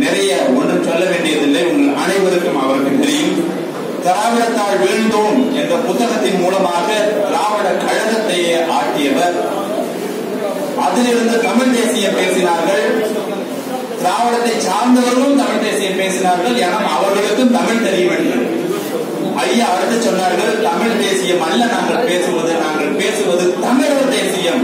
நிறைய ஒன்றும் சொல்ல வேண்டியதில்லை உங்கள் அனைவருக்கும் அவருக்கு தெரியும் திராவிடத்தால் வீழ்ந்தோம் என்ற புத்தகத்தின் மூலமாக திராவிட கழகத்தையே ஆட்டியவர் அதிலிருந்து தமிழ் தேசியம் பேசினார்கள் திராவிடத்தை சார்ந்தவர்களும் தமிழ் தேசியம் பேசினார்கள் என அவர்களுக்கும் தமிழ் தெரிய வேண்டும் ஐயா அடுத்து சொன்னார்கள் தமிழ் தேசியம் அல்ல நாங்கள் பேசுவது நாங்கள் பேசுவது தமிழர் தேசியம்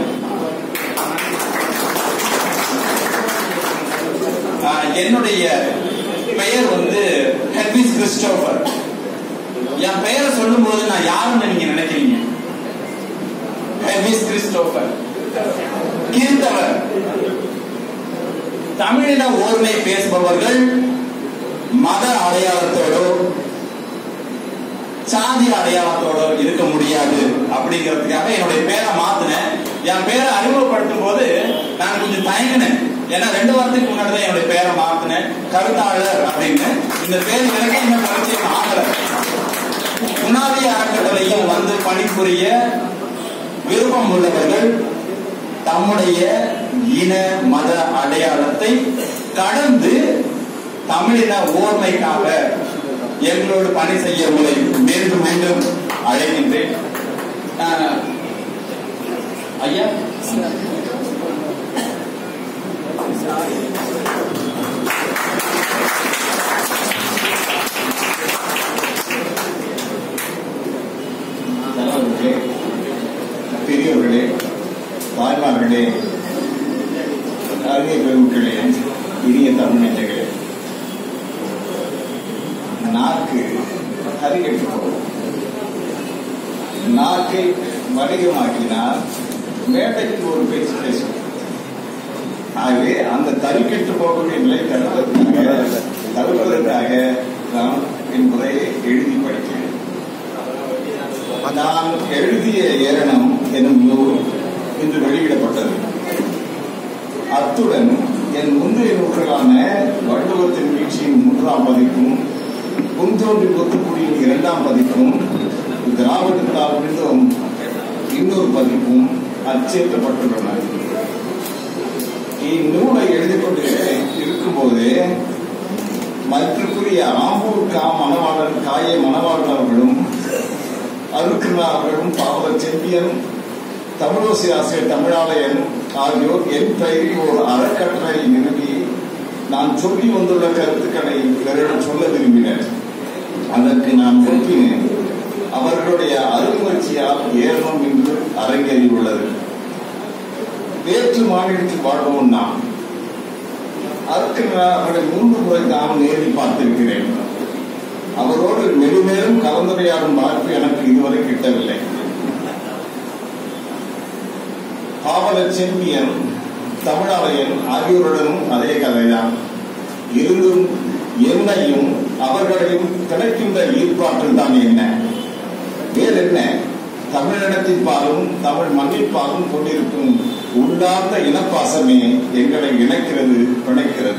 ஆஹ், என்னுடைய பெயர் வந்து ஹெட்விஸ் கிறிஸ்டோபர் என் பெயரை சொல்லும்போது நான் யாருன்னு நீங்க நினைக்கிறீங்க ஹெட்விஸ் கிறிஸ்டோபர் கிறிஸ்தவர் தமிழின ஓர்மை பேசுபவர்கள் மத அடையாளத்தோடோ சாதி அடையாளத்தோட இருக்க முடியாது அப்படிங்கிறதுக்காக என்னுடைய பேரை மாத்தினேன் என் பேரை அறிமுகப்படுத்தும் போது நான் கொஞ்சம் தயங்கினேன் ஏன்னா ரெண்டு வாரத்துக்கு முன்னாடி தான் என்னுடைய பேரை மாத்தினேன் கருத்தாளர் அப்படின்னு இந்த பேர் எனக்கு இன்னும் பரிச்சயம் ஆகல புனாதி அறக்கட்டளையும் வந்து பணிபுரிய விருப்பம் உள்ளவர்கள் தம்முடைய இன மத அடையாளத்தை கடந்து தமிழின ஓர்மைக்காக எங்களோடு பணி செய்ய உங்களை மீண்டும் மீண்டும் அழைக்கின்றேன் ஆஹ், ஐயா நல்லவர்களே பெரியவர்களே தாய்மார்களே அறிஞர் பெருமக்களே இனிய தமிழ்நெஞ்சங்களே நாக்கு கறிகட்டு போகும் நாக்கை வணிகமாக்கினால் மேடைக்கு ஒரு பேச்சு பேசும் ஆகவே அந்த தறிக்கெட்டு போகக்கூடிய நிலை தடுப்பதற்காக தவிர்ப்பதற்காக நான் என் முறையை எழுதி படிக்கிறேன் நான் எழுதிய ஏரணம் எனும் நூல் இன்று வெளியிடப்பட்டது அத்துடன் என் முந்தைய நூல்களான வள்ளுவத்தின் வீழ்ச்சியின் மூன்றாம் பதிப்பும் குந்தோன்றி கொத்துக்குடியின் இரண்டாம் பதிப்பும் திராவிடத்தால் விழுந்தும் இன்னொரு பதிப்பும் அச்சேற்றப்பட்டுள்ளன இந்நூலை எழுதிக் கொண்டு இருக்கும்போது மற்றுக்குரிய ஆம்பூர் கா மணவாளர் காய மணவாளர் அவர்களும் அருக்குனா அவர்களும் பாவலர் செம்பியன் தமிழோசி ஆசிரியர் தமிழாலயன் ஆகியோர் என் பெயரில் ஒரு அறக்கட்டளை நிறுவி நான் சொல்லி வந்துள்ள கருத்துக்களை பிறரிடம் சொல்ல விரும்பினர் அதற்கு நான் ஒப்பினேன் அவர்களுடைய அருமுயற்சியால் ஏறணும் என்று அரங்கேறி உள்ளது வேற்று மாநிலத்தில் வாழ்வோம் நாம் அருக்குனா அவர்களை மூன்று முறை தான் நேரில் பார்த்திருக்கிறேன் அவரோடு நெடுநேரம் கலந்துரையாடும் வாய்ப்பு எனக்கு இதுவரை கிட்டவில்லை பாவலர் செம்பியன் தமிழாலயன் ஆகியோருடனும் அதே கதைதான் இருந்தும் என்னையும் அவர்களையும் கிடைக்கின்ற ஈர்ப்பாற்றல் தான் என்ன வேறு என்ன தமிழினத்தின் பாலும் தமிழ் மண்ணின் பாலும் கொண்டிருக்கும் உள்ளார்ந்த இனப்பாசமே எங்களை இணைக்கிறது பிணைக்கிறது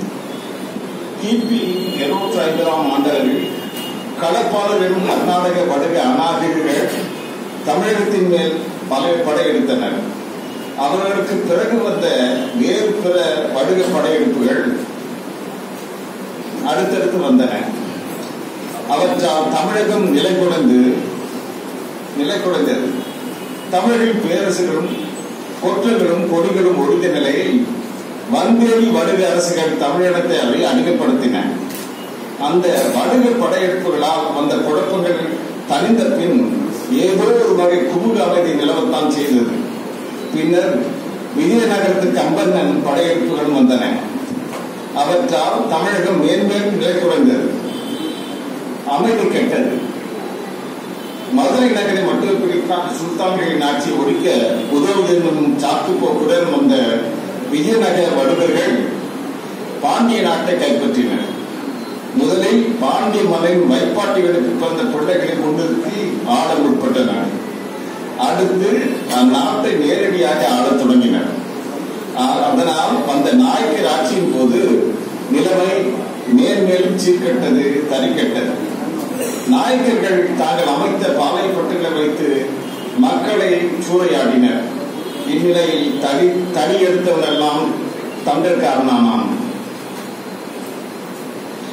கிபி இருபத்தி ஐந்தாம் ஆண்டளவில் களப்பாளர் எனும் கர்நாடக வடுக அநாகரிகள் தமிழகத்தின் மேல் பல படையெடுத்தனர் அவர்களுக்கு பிறகு வந்த வேறு பிற வடுக படையெடுப்புகள் அடுத்தடுத்து வந்தன அவற்றால் தமிழகம் நிலை குலைந்து நிலை குலைந்தது தமிழரின் பேரரசுகளும் கொற்றர்களும் கொடிகளும் ஒழிந்த நிலையில் வந்தேறி வடுக அரசுகள் தமிழினத்தை அவை அடிமைப்படுத்தின அந்த வடுக படையெடுப்புகளால் வந்த குழப்பங்கள் தனிந்த பின் ஏதோ ஒரு வகை குமுக அமைதி நிலவத்தான் செய்தது பின்னர் விஜயநகரத்து கம்பண்ணன் படையெடுப்புகள் வந்தன அவற்றால் தமிழகம் மேன்மேலும் நிலை குறைந்தது அமைதி கெட்டது மதுரை நகரை மட்டும் பிடித்தான் சுல்தான்களின் ஆட்சியை ஒழிக்க உதவுது என்னும் சாக்குப்போக்குடன் வந்த விஜயநகர வடுகர்கள் பாண்டிய நாட்டை கைப்பற்றினர் முதலில் பாண்டிய மலையின் வைப்பாட்டிகளுக்கு பிறந்த பிள்ளைகளை முன்னிறுத்தி ஆள முற்பட்டனர் அடுத்து அந்நாட்டை நேரடியாக ஆளத் தொடங்கினர் ஆ- அதனால் வந்த நாயக்கர் ஆட்சியின் போது நிலைமை மேன்மேலும் சீர்கெட்டது தறிக்கெட்டது நாயக்கர்கள் தாங்கள் அமைத்த பாலைப்பட்டுகளை வைத்து மக்களை சூறையாடினர் இந்நிலையில் தடி தடி எடுத்தவனெல்லாம் தங்கற்காரனானான்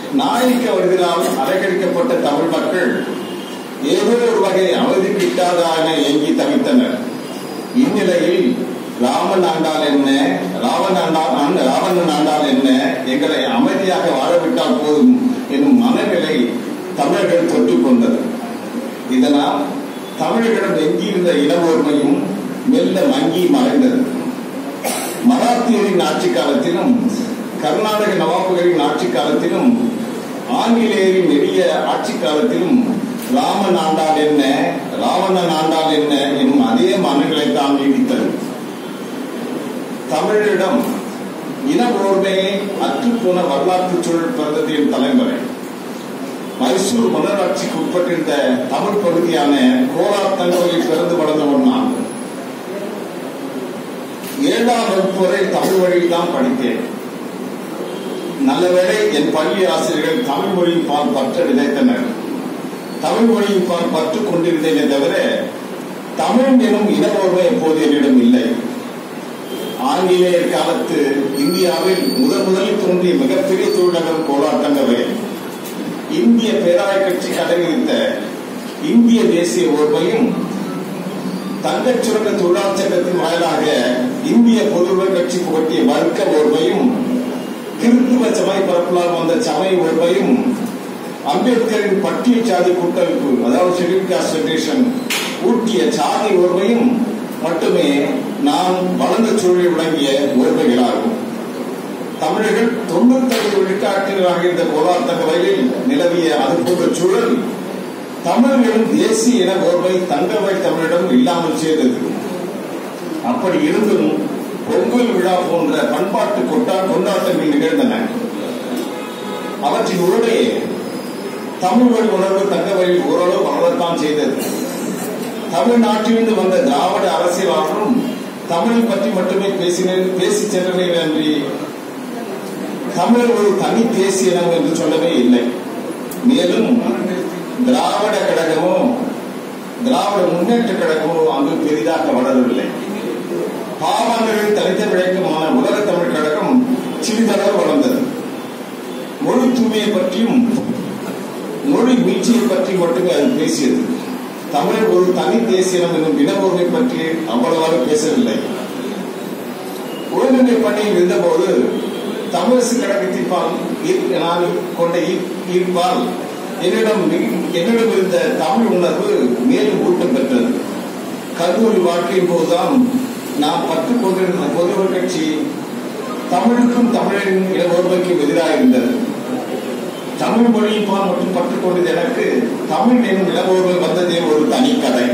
நாயக்க வருகிறால் அலங்கரிக்கப்பட்ட தமிழ் மக்கள் ஏதோ ஒரு வகை அமைதி கிட்டாதா என ஏங்கி தவித்தனர் இந்நிலையில் ராமன் ஆண்டால் என்ன ராவன் ஆண்டால் ராவணன் ஆண்டால் என்ன எங்களை அமைதியாக வாழவிட்டால் போதும் என்னும் மனநிலை தமிழர்கள் தொற்றுக் கொண்டது இதனால் தமிழர்களிடம் எங்கியிருந்த இனவோர்மையும் மெல்ல மங்கி மறைந்தது மராத்தியரின் ஆட்சி காலத்திலும் கர்நாடக நவாபுகளின் ஆட்சி காலத்திலும் ஆங்கிலேயரின் நெடிய ஆட்சி காலத்திலும் ராமன் ஆண்டால் என்ன ராவணன் ஆண்டால் என்ன என்னும் அதே மனங்களை தான் நீடித்தது தமிழிடம் இன ஓர்மையை அற்றுப்போன வரலாற்று சூழல் பிறந்ததின் தலைமுறை மைசூர் மன்னராட்சிக்கு உட்பட்டிருந்த தமிழ் பகுதியான கோலார் தங்கவையில் பிறந்து வளர்ந்தவன் நான் ஏழாம் வகுப்பு வரை தமிழ் வழியில் தான் படித்தேன் நல்லவேளை என் பள்ளி ஆசிரியர்கள் தமிழ் மொழியின் பால் பற்ற விதைத்தனர் தமிழ் மொழியின் பால் பற்று கொண்டிருந்தேனே தவிர தமிழ் எனும் இனவோர்மை எப்போது என்னிடம் இல்லை ஆங்கிலேயர் காலத்து இந்தியாவில் முதன் முதலில் தோன்றிய மிகப்பெரிய தொழிலகம் கோலாட்டங்கவே இந்திய பேராய கட்சி கடைவித்த இந்திய தேசிய ஓர்மையும் தங்கச் சுரங்க தொழிலாளர் சங்கத்தின் வாயிலாக இந்திய பொதுவுடைமை கட்சி புகட்டிய வர்க்க ஓர்மையும் கிறிஸ்துவ சமய பரப்பலால் வந்த சமய ஓர்மையும் அம்பேத்கரின் பட்டியல் சாதி கூட்டமைப்பு அதாவது ஷெட்யூல் காஸ்ட் ஃபெடரேஷன் ஊட்டிய சாதி ஓர்மையும் மட்டுமே நாம் வளர்ந்த சூழலில் விளங்கிய ஓர்மைகளாகும் தமிழர்கள் தொண்ணூத்தஞ்சு விழுக்காட்டினராக இருந்த போராட்ட வயலில் நிலவிய அது போன்ற சூழல் தமிழர்களும் தேசிய இன ஓர்மை தங்கவை தமிழிடம் இல்லாமல் செய்தது அப்படி இருந்தும் பொங்கல் விழா போன்ற பண்பாட்டு கொட்டா கொண்டாட்டங்கள் நிகழ்ந்தன அவற்றின் உடனே தமிழ் மொழி உணர்வு தங்கவழியில் ஓரளவு வளரத்தான் செய்தது தமிழ்நாட்டிலிருந்து வந்த திராவிட அரசியலாளரும் தமிழ் பற்றி மட்டுமே பேசின பேசி சென்றனை நன்றி தமிழர் ஒரு தனி தேசிய இனம் என்று சொல்லவே இல்லை மேலும் திராவிட கழகமோ திராவிட முன்னேற்ற கழகமோ அங்கு பெரிதாக வளரவில்லை பாவங்களில் தனித்த விளக்கமான உலக தமிழ் கழகம் சிறிதளவு வளர்ந்தது மொழி தூய்மையை பற்றியும் மொழி மீட்சியை பற்றி மட்டுமே அது பேசியது தமிழ் ஒரு தனி தேசியம் என்னும் இனபொருளை பற்றி அவ்வளவாக பேசவில்லை ஒருங்கிணை பணியில் இருந்தபோது தமிழரசு கழகத்தின் பால் ஈர்க்க- நான் கொண்ட ஈர்- ஈர்ப்பால் என்னிடம் மிக- என்னிடம் இருந்த தமிழ் உணர்வு மேலும் ஊட்டம் பெற்றது கல்லூரி வாழ்க்கையின் போதுதான் நாம் பற்றுக் கொண்டிருந்த பொதுவர் கட்சி தமிழுக்கும் தமிழின் இனவொருமைக்கும் எதிராக இருந்தது தமிழ் மொழியின் பால் மட்டும் பற்றுக் கொண்டது எனக்கு தமிழ் எனும் இளவோர்மை வந்ததே ஒரு தனி கதை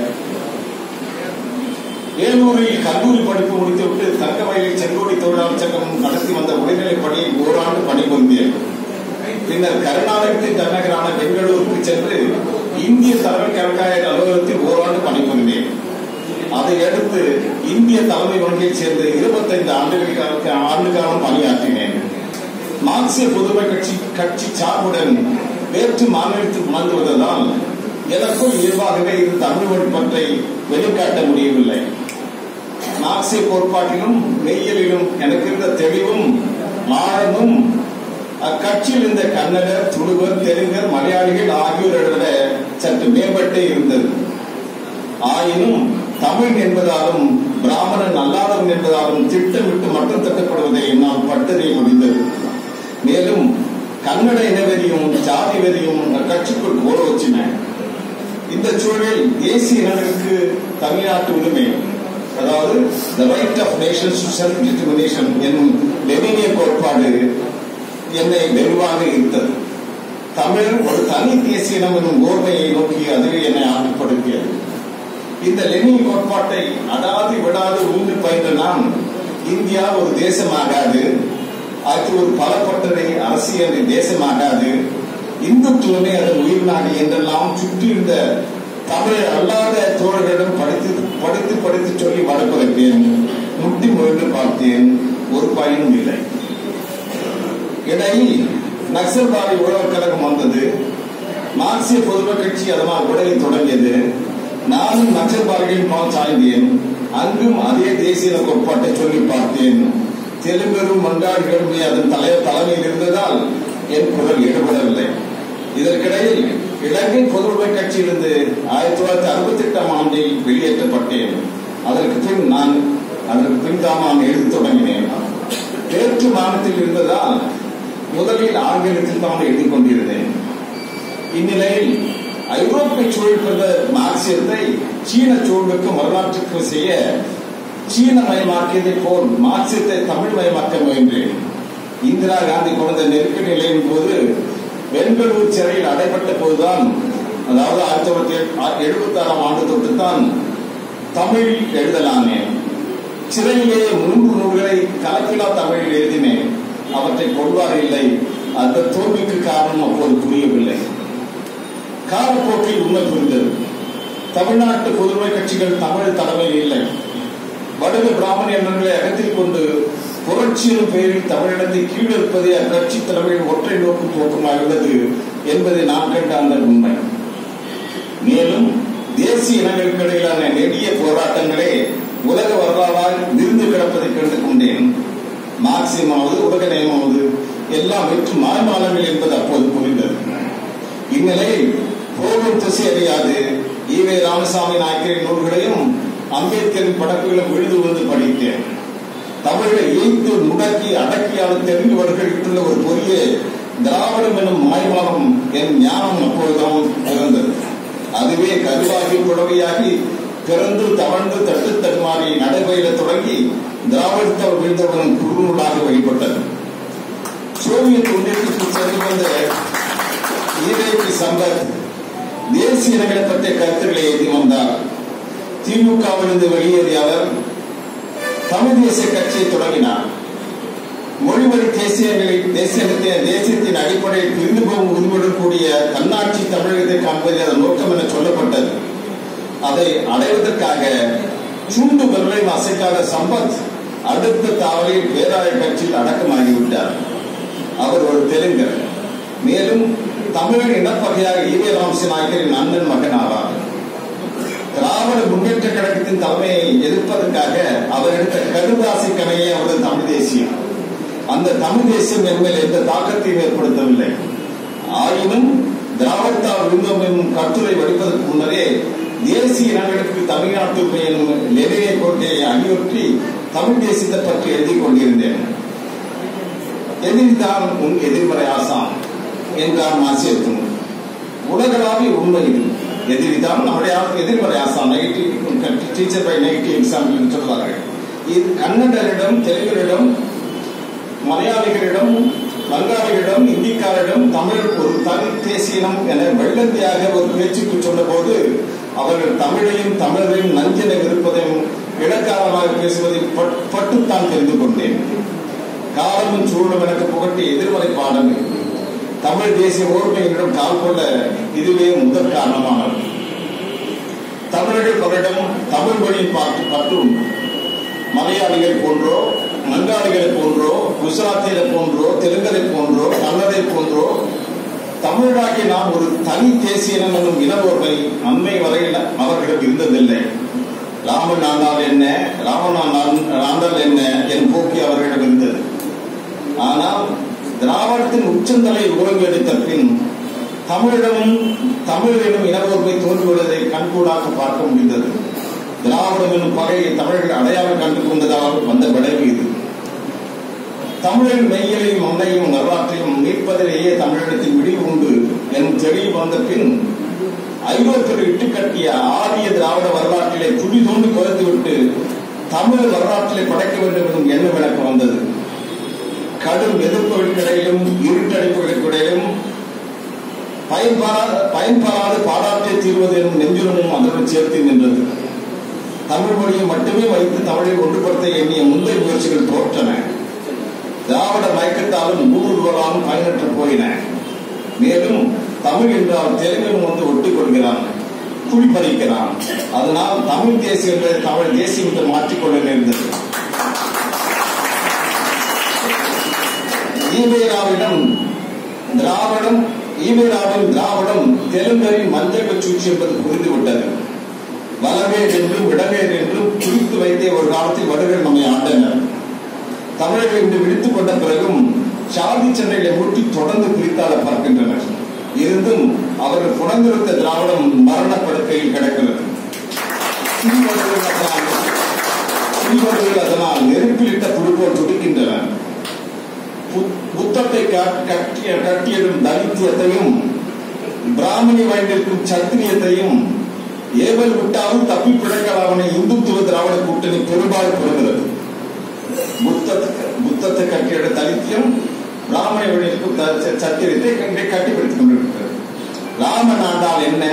வேலூரில் கல்லூரி படிப்பு முடித்துவிட்டு தங்க வயலில் செங்கோடி தொழிலாளர் சங்கம் நடத்தி வந்த உயர்நிலைப் பணியில் ஓராண்டு பணிபுரிந்தேன் பின்னர் கர்நாடகத்தின் தலைநகரான பெங்களூருக்கு சென்று இந்திய தலைமை கணக்காயர் அலுவலகத்தில் ஓராண்டு பணிபுரிந்தேன் அதை அடுத்து இந்திய தலைமை வங்கியில் சேர்ந்து இருபத்தைந்து ஆண்டுகளுக்கு ஆண்டு காலம் பணியாற்றினேன் மார்க்சிய பொதுமை கட்சி கட்சி சார்புடன் வேற்று மாநிலத்தில் உணர்ந்துவதால் எனக்குள் இயல்பாகவே இது தமிழ் மொழி பற்றை வெளிக்காட்ட முடியவில்லை மார்க்சிய கோட்பாட்டிலும் மெய்யலிலும் எனக்கு இருந்த தெளிவும் ஆழமும் அக்கட்சியில் இருந்த கன்னடர் துளுவர் தெலுங்கர் மலையாளிகள் ஆகியோரை விட சற்று மேம்பட்டே இருந்தது ஆயினும் தமிழ் என்பதாலும் பிராமணன் அல்லாதவன் என்பதாலும் திட்டமிட்டு மட்டும் தட்டப்படுவதை என்னால் பட்டறிய முடிந்தது மேலும் கன்னட இனவெறியும் ஜாதி வெறியும் அக்கட்சிக்குள் ஓட வச்சின இந்த சூழலில் தேசிய இனங்களுக்கு தமிழ்நாட்டு உரிமை அதாவது the right of nations to self determination என்னும் லெனினிய கோட்பாடு என்னை வெகுவாக ஈர்த்தது தமிழ் ஒரு தனி தேசிய இனம் என்னும் ஓர்மையை நோக்கி அதுவே என்னை ஆட்படுத்தியது இந்த லெனின் கோட்பாட்டை அடாது விடாது உண்டு பயின்ற நான் இந்தியா ஒரு தேசமாகாது அது ஒரு பலப்பட்டதை அரசியல் தேசமாகாது இந்துத்துவமே அதன் உயிர் நாடு என்றெல்லாம் சுற்றியிருந்த தமிழ் அல்லாத தோழர்களிடம் படித்து படித்து படித்து சொல்லி வளர்ப்பதற்கேன் முட்டி முயன்று பார்த்தேன் ஒரு பயனும் இல்லை இடையில் நக்சல்பாரி உழவர் கழகம் வந்தது மார்க்சிய பொதுமை கட்சி அதனால் உடலை தொடங்கியது நானும் நக்சல்பாரிகளின் பால் சாய்ந்தேன் அங்கும் அதே தேசிய கோட்பாட்டை சொல்லி பார்த்தேன் தெலுங்கரும் மங்காளிகளுமே அதன் தலைவர் தலைமையில் இருந்ததால் என் குரல் ஈடுபடவில்லை இதற்கிடையில் இலங்கை பொதுவுடைமை கட்சியிலிருந்து ஆயிரத்தி தொள்ளாயிரத்தி அறுபத்தி எட்டாம் ஆண்டில் வெளியேற்றப்பட்டேன் அதற்கு பின் நான் அதற்கு பின் தான் நான் எழுத தொடங்கினேன் வேற்று மாநிலத்தில் இருந்ததால் முதலில் ஆங்கிலத்தில் தான் எழுதி கொண்டிருந்தேன் இந்நிலையில் ஐரோப்பிய சூழல் பிறந்த மார்க்சியத்தை சீன சூழலுக்கு வரலாற்றுக்கு செய்ய சீன மயமாக்கியதை போல் மார்க்சியத்தை தமிழ் மயமாக்க முயன்றேன் இந்திரா காந்தி கொண்ட நெருக்கடி நிலையின் போது பெங்களூர் சிறையில் அடைபட்ட போதுதான் அதாவது ஆயிரத்தி தொள்ளாயிரத்தி எழுபத்தி ஆறாம் ஆண்டு தொட்டு தான் தமிழ் எழுதலானேன் சிறையிலே மூன்று நூல்களை கலக்கிலா தமிழில் எழுதினேன் அவற்றை கொள்வார் இல்லை அந்த தோல்விக்கு காரணம் அப்போது புரியவில்லை காலப்போக்கில் உண்மை புரிந்தது தமிழ்நாட்டு பொதுமை கட்சிகள் தமிழ் தலைமையில் இல்லை வடகு பிராமண எண்ணங்களை அகற்றிக் கொண்டு புரட்சியின் பெயரில் தமிழினத்தை கீழெடுப்பதே அக்கட்சி தலைமையில் ஒற்றை நோக்கு போக்குமாக உள்ளது என்பதை நான் கண்ட அந்த உண்மை மேலும் தேசிய இனங்களுக்கு இடையிலான நெடிய போராட்டங்களே உலக வரலாறால் விருந்து கிடப்பதை கண்டு கொண்டேன் மார்க்சியமாவது உலக நயமாவது எல்லாம் வெற்று மாய்மாலங்கள் என்பது அப்போது புரிந்தது இந்நிலையில் போகும் திசை அறியாது ஈவே ராமசாமி நாயக்கரின் நூல்களையும் அம்பேத்கரின் படக்குகளும் விழுது விழுந்து படித்தேன் தமிழை எய்த்து முடக்கி அடக்கியால் தெரிந்து வருகின்ற ஒரு பொரிய திராவிடம் எனும் மாய்மாலம் என் ஞானம் அப்போதுதான் பிறந்தது அதுவே கருவாகி குழவையாகி பிறந்து தவழ்ந்து தட்டு தடுமாறி நடைபயில தொடங்கி திராவிடத்தால் விழுந்தவுடன் குறுநூலாக வெளிப்பட்டது சோவியத் ஒன்றியத்திற்கு சென்று வந்த ஈவேபி சம்பத் தேசிய இனங்களை பற்றிய கருத்துக்களை ஏற்றி வந்தார் திமுகவிலிருந்து வெளியேறிய அவர் தமிழ் தேசிய கட்சியை தொடங்கினார் மொழிவழி தேசியங்களை தேசியத்தை தேசியத்தின் அடிப்படையில் பிரிந்து போகும் உரிமையுடன் கூடிய தன்னாட்சி தமிழகத்தை காண்பது அதன் நோக்கம் என சொல்லப்பட்டது அதை அடைவதற்காக சுண்டு விரலை அசைக்காத சம்பத் அடுத்த தாவலில் வேதாய கட்சியில் அடக்கமாகிவிட்டார் அவர் ஒரு தெலுங்கர் மேலும் தமிழ் இனப்பகையாக ஈவே ராமசி நாயக்கரின் அண்ணன் மகன் ஆவார் திராவிட முன்னேற்ற கழகத்தின் தலைமையை எதிர்ப்பதற்காக அவர் எடுத்த கருதாசி கணையே அவரது தமிழ் தேசியம் அந்த தமிழ் தேசியம் என்மேல் எந்த தாக்கத்தையும் ஏற்படுத்தவில்லை ஆயினும் திராவிடத்தால் விருந்தோம் என்னும் கட்டுரை வடிப்பதற்கு முன்னரே தேசிய இனங்களுக்கு தமிழ்நாட்டு எனும் லெனினை கோட்டையை அணியொற்றி தமிழ் தேசியத்தை பற்றி எழுதி கொண்டிருந்தேன் எதிரிதான் உன் எதிர்மறை ஆசான் என்றார் மாசியத்தும் உலகளாவிய உண்மை இது எதிரிதான் நம்முடைய எதிர்மறை ஆசான் negative teacher by negative example சொல்வார்கள் இது கன்னடரிடம் தெலுங்கரிடம் மலையாளிகளிடம் வங்காளிகளிடம் இந்திக்காரிடம் தமிழ் ஒரு தனி தேசியம் என வெள்ளந்தியாக ஒரு பேச்சுக்கு சொன்னபோது அவர்கள் தமிழையும் தமிழரையும் நஞ்சென இருப்பதையும் இலக்காரமாக பேசுவதை பட்டுத்தான் தெரிந்து கொண்டேன் காலமும் சூழலும் எனக்கு புகட்டி எதிர்மறை பாடம் தமிழ் தேசிய ஓர்மையிடம் கால் கொள்ள இதுவே முதல் காரணமானது தமிழர்கள் பலரிடம் தமிழ் மொழியின் பாட்டு பற்றும் மலையாளிகள் போன்றோ மங்காளிகளை போன்றோ குஜராத்திகளை போன்றோ தெலுங்கரை போன்றோ கன்னடை போன்றோ தமிழராகி நாம் ஒரு தனி தேசிய இனம் என்னும் இனவோர்மை அண்மை வரையில் அவர்களிடம் இருந்ததில்லை ராமன் ஆண்டால் என்ன ராமன் ஆண்டால் என்ன என் போக்கி அவர்களிடம் இருந்தது ஆனால் திராவிடத்தின் உச்சந்தலை உறவு எடுத்த பின் தமிழிடமும் தமிழ் எனும் இனவோர்மை தோன்றுவதை கண்கூடாக பார்க்க முடிந்தது திராவிடம் எனும் பகையை தமிழர்கள் அடையாளம் கண்டு கொண்டதால் வந்த விளைவு இது தமிழின் மெய்யலையும் மண்ணையும் வரலாற்றையும் மீட்பதிலேயே தமிழிடத்தில் விடிவு உண்டு எனும் தெளிவு வந்த பின் ஐரோப்பியர்கள் இட்டுக்கட்டிய ஆரிய திராவிட வரலாற்றிலே துடி தோண்டி குறைத்துவிட்டு தமிழ் வரலாற்றிலே படைக்க வேண்டும் எனும் எண்ணம் எனக்கு வந்தது கடும் எதிர்ப்புகளுக்கிடையிலும் இருட்டடைப்புகளுக்கிடையிலும் பயன்பெறாத பயன்பெறாத பாடாற்றை தீர்வது எனும் நெஞ்சுரமும் அதனுடன் சேர்த்து நின்றது தமிழ் மொழியை மட்டுமே வைத்து தமிழை ஒன்றுபடுத்த எண்ணிய முந்தைய முயற்சிகள் தோற்றன திராவிட மயக்கத்தாலும் ஊடுருவலாலும் பயனற்று போயின மேலும் தமிழ் என்றால் தெலுங்கன் வந்து ஒட்டிக் கொள்கிறான் குடிப்பறிக்கிறான் அதனால் தமிழ் தேசியம் என்பதை தமிழ் தேசியம் என்று மாற்றிக்கொள்ள நேர்ந்தது ஈவேராவிடம் திராவிடம் ஈவேராவின் திராவிடம் தெலுங்கரின் மஞ்சள் சூழ்ச்சி என்பது புரிந்துவிட்டது வலவேர் என்றும் இடவேர் என்றும் குறித்து வைத்தே ஒரு காலத்தில் வடுகள் நம்மை ஆண்டனர் தமிழர்கள் இன்று விழித்துக் கொண்ட பிறகும் சாதி சண்டைகளை மூட்டி தொடர்ந்து பிரித்தாள பார்க்கின்றனர் இருந்தும் அவர்கள் புனந்திருத்த திராவிடம் மரணப்படுக்கையில் கிடக்கிறது சிறுவர்கள் அதனால் சிறுவர்கள் அதனால் நெருப்பிலிட்ட துடுப்போல் துடிக்கின்றனர் புத்- புத்தத்தை கட்- கட்டிய கட்டியதும் தலித்தியத்தையும் பிராமணி வயதிற்கும் சத்திரியத்தையும் ஏவல் விட்டாலும் தப்பி பிழைக்கலாமனை இந்துத்துவ திராவிட கூட்டணி பெரும்பாலும் பெறுகிறது புத்தத்தை புத்தத்தை கட்டிய தலித்தியம் பிராமண வழிக்கும் சத்திரியத்தை கண்டே கட்டி பிடித்துக் கொண்டிருக்கிறது ராமன் ஆண்டால் என்ன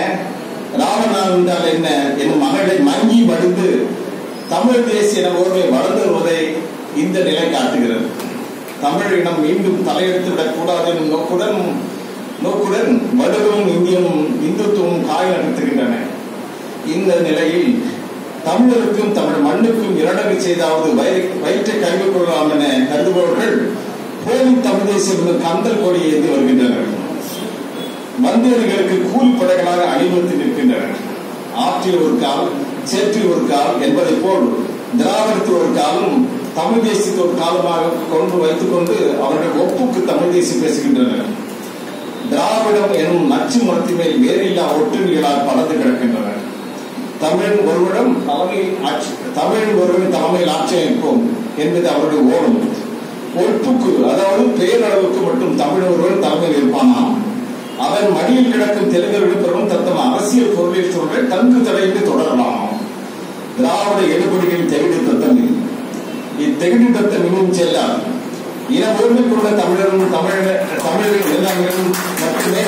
ராமன் என்றால் என்ன என் மகளை மங்கி மடிந்து தமிழ் தேசிய ஓர்வை வளர்ந்து வருவதை இந்த நிலை காட்டுகிறது தமிழ் இனம் மீண்டும் தலையெடுத்து விடக்கூடாது எனும் நோக்குடன் நோக்குடன் வலுவும் இந்தியமும் இந்துத்துவம் காய் நடத்துகின்றன இந்த நிலையில் தமிழருக்கும் தமிழ் மண்ணுக்கும் இரண்டரை செய்தாவது வயிறை- வயிற்றை கல்வி கொள்ளலாம் என கருதுபவர்கள் போலி தமிழ் தேசியம் என்னும் கந்தல் கொடியை ஏந்தி வருகின்றனர் வந்தேரிகளுக்கு கூலி படைகளாக அணிவகுத்து நிற்கின்றனர் ஆற்றில் ஒரு கால் சேற்றில் ஒரு கால் என்பதைப் போல் திராவிடத்தில் ஒரு காலும் தமிழ் தேசியத்தில் ஒரு காலமாக கொண்டு வைத்துக் கொண்டு அவர்கள் ஒப்புக்கு தமிழ் தேசியம் பேசுகின்றனர் திராவிடம் எனும் நச்சு மரத்தின் மேல் வேறில்லா ஒட்டுணிகளால் பலந்து கிடக்கின்றன தமிழ் ஒருவரிடம் தலைமையில் ஆட்சி தமிழ் ஒருவரின் தலைமையில் ஆட்சி அமைப்போம் என்பது அவருடைய ஓடும் ஒப்புக்கு அதாவது பேரளவுக்கு மட்டும் தமிழ் ஒருவன் தலைமையில் இருப்பானாம் அவன் மடியில் கிடக்கும் தெலுங்கர்கள் பெரும் தத்தம் அரசியல் பொருளில் சொல்ற தங்கு தடையின்றி தொடரலாம் திராவிட எடுபடிகளின் தெகிடு தத்தம் இது. இத்தெகிடு தத்தம் இன்னும் செல்லாது இன ஒருமைக்குள்ள தமிழரும் தமிழ தமிழர்கள் எல்லாங்களும் மட்டுமே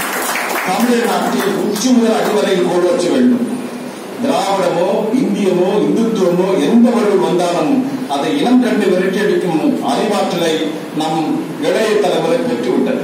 தமிழ் நாட்டில் உச்சி முதல் அடிவரையில் கோடு வச்ச வேண்டும் திராவிடமோ இந்தியமோ இந்துத்துவமோ எந்த வரும் வந்தாலும் அதை இனம் கண்டு விரட்டியடிக்கும் அறிவாற்றலை நம் இளைய தலைமுறை பெற்றுவிட்டது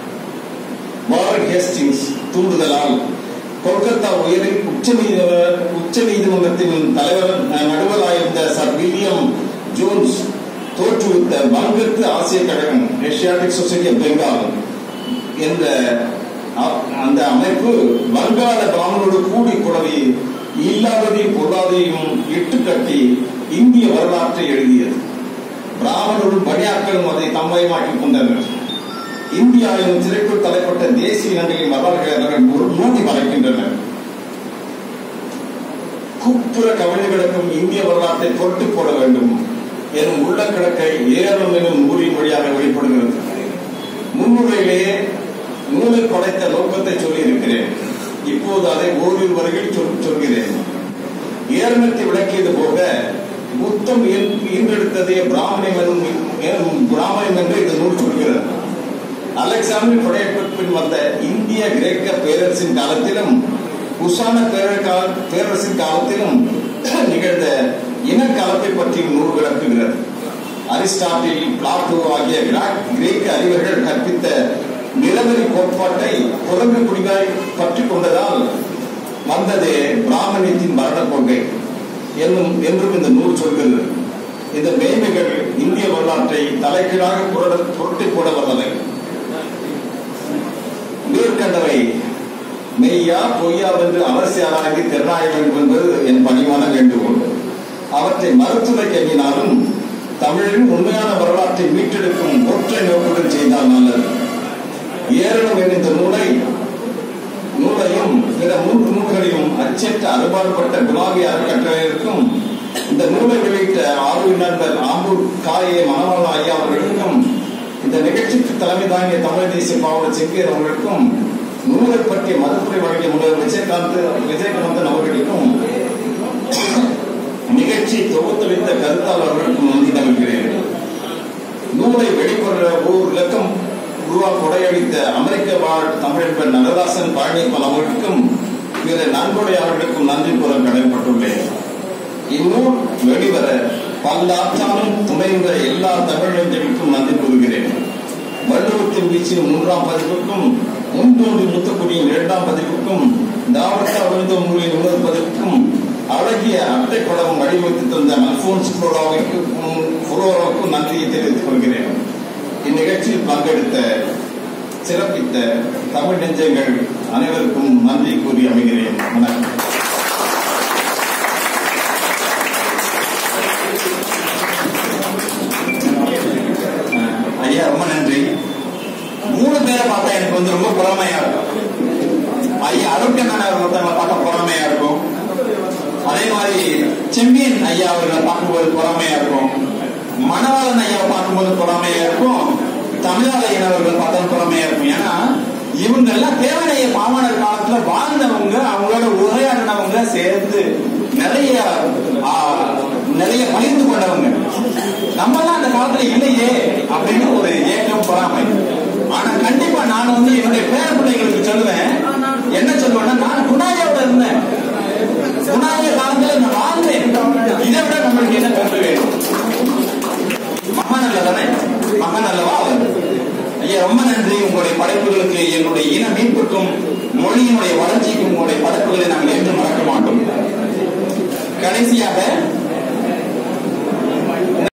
வாரன் ஹேஸ்டிங்ஸ் தூண்டுதலால் கொல்கத்தா உயரில் உச்ச உச்ச நீதிமன்றத்தின் தலைவர் அஹ், நடுவராயிருந்த சர் வில்லியம் ஜோன்ஸ் தோற்றுவித்த வங்கத்து ஆசிய கழகம் ஏசியாட்டிக் சொசைட்டி ஆஃப் பெங்கால் என்ற அ- அந்த அமைப்பு வங்காள பிராமணோடு கூடி குழவி இல்லாததையும் பொருளாதையும் இட்டு கட்டி இந்திய வரலாற்றை எழுதியது பிராமணரும் பணியாட்களும் அதை தம்மயமாக்கிக் கொண்டனர் இந்தியா எனும் திரைக்குள் தலைப்பட்ட தேசிய இனங்களின் வரலாறுகளை அவர்கள் ஒரு மூடி மறைக்கின்றனர் குப்புற கவிழ்ந்து கிடக்கும் இந்திய வரலாற்றை பொருட்டு போட வேண்டும் எனும் உள்ள கிடக்கை ஏறும் எனும் நூலின் வழியாக வெளிப்படுகிறது முன்னுரையிலேயே நூலை படைத்த நோக்கத்தை சொல்லியிருக்கிறேன் இப்போது அதை ஓரிரு வரையில் சொல் சொல்கிறேன் ஏரணத்தை விளக்கியது போக புத்தம் ஈன்- ஈன்றெடுத்ததே பிராமணியம் எனும் எனும் பிராமணியம் என்று இந்த நூல் சொல்கிறது அலெக்சாண்டர் படையெடுப்பின் வந்த இந்திய கிரேக்க பேரரசின் காலத்திலும் உசான பேரர் கால- பேரரசின் காலத்திலும் நிகழ்ந்த இனக்கலப்பை பற்றி நூல் விளக்குகிறது அரிஸ்டாட்டில் பிளாட்டோ ஆகிய கிரா- கிரேக்க அறிவர்கள் கற்பித்த நிலவரி கோட்பாட்டை குரங்கு குடிகாய் பற்றி கொண்டதால் வந்ததே பிராமணியத்தின் மரண கொள்கை என்னும் என்றும் இந்த நூல் சொல்கிறது இந்த மேன்மைகள் இந்திய வரலாற்றை தலைகீழாக புரட- புரட்டி போட வல்லவை மேற்கண்டவை மெய்யா பொய்யா என்று அவசியாராகி திறனாய வேண்டும் என்பது என் பணிவான வேண்டுகோள் அவற்றை மறுத்துரைக்க எண்ணினாலும் தமிழின் உண்மையான வரலாற்றை மீட்டெடுக்கும் ஒற்றை நோக்குடன் செய்தால் நல்லது ஏரணம் என்ற இந்த நூலை நூலையும் பிற மூன்று நூல்களையும் அச்சற்ற அறுபாடுபட்ட குலாபி அறக்கட்டளைக்கும் இந்த நூலை வெளியிட்ட ஆர்வல் நண்பர் ஆம்பூர் காயே மனவாள ஐயா அவர்களுக்கும் இந்த நிகழ்ச்சிக்கு தலைமை தாங்கிய தமிழ் தேசிய பாவலர் செங்கியர் அவர்களுக்கும் நூலை பற்றிய மதிப்புரை வழங்கிய முதல்வர் விஜயகாந்த் விஜயகாந்தன் அவர்களுக்கும் நிகழ்ச்சி தொகுத்தளித்த கருத்தாளர்களுக்கும் நன்றி நல்கிறேன் நூலை வெளிக்கொள்ள ஓர் இலக்கம் உருவாக்க உடையளித்த அமெரிக்க வாழ் தமிழன்பன் நடராசன் பழனிப்பன் அவர்களுக்கும் பிற நன்கொடையாளர்களுக்கும் நன்றி கூற கடமைப்பட்டுள்ளேன் இந்நூல் வெளிவர பல்லாற்றாலும் துணைந்த எல்லா தமிழஞ்சலுக்கும் நன்றி கூறுகிறேன் வள்ளுவத்தின் வீச்சின் மூன்றாம் பதிப்புக்கும் முன்தோன்றி முத்துக்குடியின் இரண்டாம் பதிப்புக்கும் தாவட்டா விழுந்த நூலின் முதல் பதிப்புக்கும் அழகிய அட்டைப்படம் வடிவமைத்து தந்த அல்போன்ஸ் புரோராவுக்கும் புரோராவுக்கும் நன்றியை தெரிவித்துக் கொள்கிறேன் இந்நிகழ்ச்சியில் பங்கெடுத்த சிறப்பித்த தமிழ் நெஞ்சங்கள் அனைவருக்கும் நன்றி கூறி அமைகிறேன் வணக்கம் ஐயா ரொம்ப நன்றி பேரை பார்த்தா எனக்கு வந்து ரொம்ப புறமையா இருக்கும் ஐயா அருட்கண்ணன் ஒருத்தவங்களை பார்த்தா புறமையா இருக்கும் அதே மாதிரி செம்பியன் ஐயா அவர்களை பார்க்கும்போது பொறாமையா இருக்கும் மணவாளன் ஐயாவை பார்க்கும்போது பொறாமையா இருக்கும் தமிழாளையன் அவர்கள் பார்த்தா பொறாமையா இருக்கும் ஏன்னா இவங்க எல்லாம் தேவனைய மாமன்னர் காலத்துல வாழ்ந்தவங்க அவங்களோட உரையாடினவங்க சேர்ந்து நிறைய ஆ, நிறைய பகிர்ந்து கொண்டவங்க நம்ம எல்லாம் அந்த காலத்துல இல்லையே அப்படின்னு ஒரு ஏக்கம் பொறாமை ஆனா கண்டிப்பா நான் வந்து என்னுடைய பேர பிள்ளைங்களுக்கு சொல்லுவேன் என்ன சொல்லுவேன்னா நான் குணாயோட இருந்தேன் குணாய காலத்துல நான் வாழ்ந்தேன் இதை விட நம்மளுக்கு என்ன பெருமை வேணும் மகான் அல்ல தானே மகான் அல்லவா அவர் ஐயா ரொம்ப நன்றி உங்களுடைய படைப்புகளுக்கு என்னுடைய இன மீட்புக்கும் மொழியினுடைய வளர்ச்சிக்கும் உங்களுடைய படைப்புகளை நாங்கள் என்று மறக்க மாட்டோம் கடைசியாக